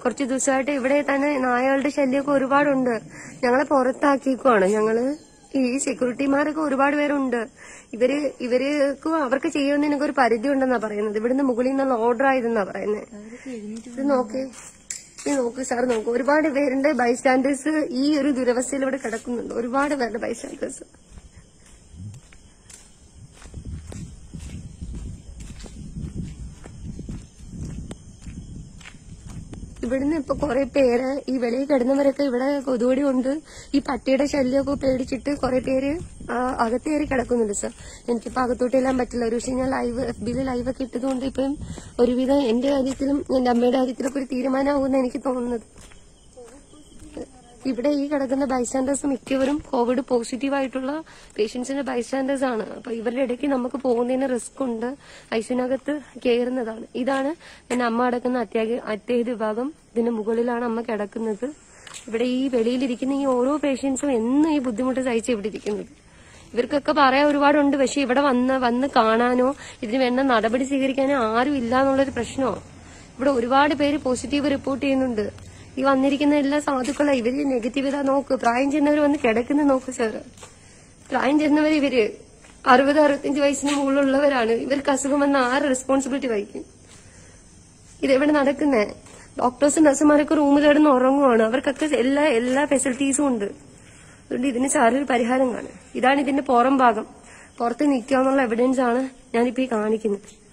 കുറച്ച് ദിവസമായിട്ട് ഇവിടെ തന്നെ നായകളുടെ ശല്യമൊക്കെ ഒരുപാടുണ്ട് ഞങ്ങളെ പുറത്താക്കിക്കുവാണ് ഞങ്ങള് ഈ സെക്യൂരിറ്റിമാരൊക്കെ ഒരുപാട് പേരുണ്ട് ഇവര് ഇവർക്ക് അവർക്ക് ചെയ്യുന്നതിനൊക്കെ ഒരു പരിധി ഉണ്ടെന്നാ പറയുന്നത് ഇവിടുന്ന് മുകളിൽ നിന്നുള്ള ഓർഡർ ആയതെന്നാ പറയുന്നത് ഇത് നോക്കേ ഇത് നോക്ക് സാർ നോക്കൂ ഒരുപാട് പേരുടെ ബൈസ്റ്റാൻഡേഴ്സ് ഈ ഒരു ദുരവസ്ഥയിൽ ഇവിടെ കിടക്കുന്നുണ്ട് ഒരുപാട് പേരുടെ ബൈസ്റ്റാൻഡേഴ്സ് ഇവിടുന്ന് ഇപ്പൊ കുറെ പേര് ഈ വെളിയിൽ കിടന്നവരൊക്കെ ഇവിടെ കൊതുകടി കൊണ്ട് ഈ പട്ടിയുടെ ശല്യമൊക്കെ പേടിച്ചിട്ട് കുറെ പേര് ആ, അകത്ത് കയറി കിടക്കുന്നുണ്ട് സർ എനിക്കിപ്പോ അകത്തോട്ട് എല്ലാം പറ്റില്ല ഒരു പക്ഷേ ഞാൻ ലൈവ് എഫ് ബിയിൽ ലൈവ് ഒക്കെ ഇട്ടതുകൊണ്ട് ഇപ്പം ഒരുവിധം എന്റെ കാര്യത്തിലും എന്റെ അമ്മയുടെ കാര്യത്തിലൊക്കെ ഒരു തീരുമാനമാകുമെന്ന് എനിക്ക് തോന്നുന്നത് ഇവിടെ ഈ കിടക്കുന്ന ബൈസ്റ്റാൻഡേഴ്സ് മിക്കവരും കോവിഡ് പോസിറ്റീവ് ആയിട്ടുള്ള പേഷ്യൻസിന്റെ ബൈസ്റ്റാൻഡേഴ്സ് ആണ് അപ്പൊ ഇവരുടെ ഇടയ്ക്ക് നമുക്ക് പോകുന്നതിന് റിസ്ക് ഉണ്ട് ഐസിനകത്ത് കയറുന്നതാണ് ഇതാണ് എന്റെ അമ്മ കിടക്കുന്ന അത്യാഹ അത്യാഹിത വിഭാഗം ഇതിന്റെ മുകളിലാണ് അമ്മ കിടക്കുന്നത് ഇവിടെ ഈ വെളിയിലിരിക്കുന്ന ഈ ഓരോ പേഷ്യൻസും എന്നും ഈ ബുദ്ധിമുട്ട് സഹിച്ച് ഇവിടെ ഇരിക്കുന്നത് ഇവർക്കൊക്കെ പറയാൻ ഒരുപാടുണ്ട് പക്ഷെ ഇവിടെ വന്ന് വന്ന് കാണാനോ ഇതിന് വേണ്ട നടപടി സ്വീകരിക്കാനോ ആരും ഇല്ല എന്നുള്ളൊരു പ്രശ്നമോ ഇവിടെ ഒരുപാട് പേര് പോസിറ്റീവ് റിപ്പോർട്ട് ചെയ്യുന്നുണ്ട് ഈ വന്നിരിക്കുന്ന എല്ലാ സാധുക്കളാ ഇവര് നെഗറ്റീവ് നോക്ക് പ്രായം ചെന്നവർ വന്ന് കിടക്കുന്ന നോക്ക് സാറ് പ്രായം ചെന്നവർ ഇവര് അറുപത് അറുപത്തഞ്ച് വയസ്സിന് മുകളിലുള്ളവരാണ് ഇവർക്ക് അസുഖം വന്ന ആറ് റെസ്പോൺസിബിലിറ്റി വഹിക്കും ഇതെവിടെ നടക്കുന്നേ ഡോക്ടേഴ്സും നഴ്സുമാരൊക്കെ റൂമിൽ കിടന്ന് ഉറങ്ങുവാണ് അവർക്കൊക്കെ എല്ലാ എല്ലാ ഫെസിലിറ്റീസും ഉണ്ട് അതുകൊണ്ട് ഇതിന് സാറൊരു പരിഹാരം കാണും ഇതാണ് ഇതിന്റെ പുറം ഭാഗം പുറത്ത് നിൽക്കുക എന്നുള്ള എവിഡൻസ് ആണ് ഞാനിപ്പോ ഈ കാണിക്കുന്നത്